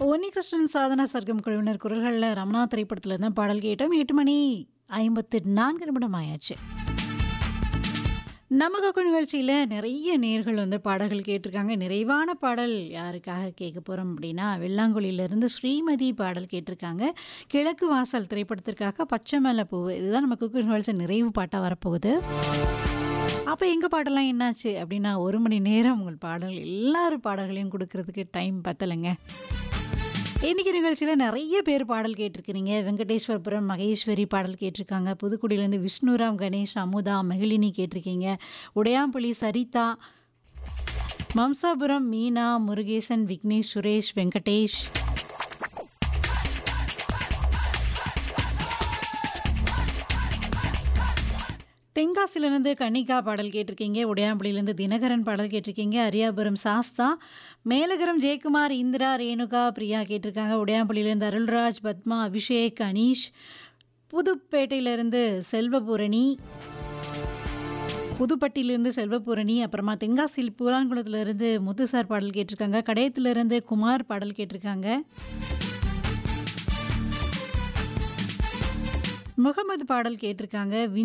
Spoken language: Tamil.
உன்னிகிருஷ்ணன் சாதனா சர்க்கம் குழுவினர் குரல்களில் ரமணா திரைப்படத்தில் தான் பாடல் கேட்டோம் எட்டு மணி ஐம்பத்து நான்கு நிமிடம் ஆயாச்சு நம்ம கொக்கு நிகழ்ச்சியில் நிறைய நேர்கள் வந்து பாடல்கள் கேட்டிருக்காங்க நிறைவான பாடல் யாருக்காக கேட்க போகிறோம் அப்படின்னா வெள்ளாங்குழியிலேருந்து ஸ்ரீமதி பாடல் கேட்டிருக்காங்க கிழக்கு வாசல் திரைப்படத்திற்காக பச்சை மேலே பூவு இதுதான் நம்ம குக்கு நிகழ்ச்சி நிறைவு பாட்டாக வரப்போகுது அப்போ எங்கள் பாடலாம் என்னாச்சு அப்படின்னா ஒரு மணி நேரம் உங்கள் பாடல் எல்லாரும் பாடல்களையும் கொடுக்கறதுக்கு டைம் பத்தலைங்க இன்னைக்கு நிகழ்ச்சியில் நிறைய பேர் பாடல் கேட்டிருக்கிறீங்க வெங்கடேஸ்வரபுரம் மகேஸ்வரி பாடல் கேட்டிருக்காங்க புதுக்குடியிலேருந்து விஷ்ணுராம் கணேஷ் அமுதா மகிழினி கேட்டிருக்கீங்க உடையாம்புலி சரிதா மம்சாபுரம் மீனா முருகேசன் விக்னேஷ் சுரேஷ் வெங்கடேஷ் தென்காசிலேருந்து கன்னிகா பாடல் கேட்டிருக்கீங்க உடையாம்புலியிலேருந்து தினகரன் பாடல் கேட்டிருக்கீங்க அரியாபுரம் சாஸ்தா மேலகரம் ஜெயக்குமார் இந்திரா ரேணுகா பிரியா கேட்டிருக்காங்க உடையாம்புலியிலேருந்து அருள்ராஜ் பத்மா அபிஷேக் அனீஷ் புதுப்பேட்டையிலேருந்து செல்வபூரணி புதுப்பட்டியிலேருந்து செல்வபூரணி அப்புறமா தென்காசி பூலாங்குளத்துலேருந்து முத்துசார் பாடல் கேட்டிருக்காங்க கடையத்துலேருந்து குமார் பாடல் கேட்டிருக்காங்க முகமது பாடல் கேட்டிருக்காங்க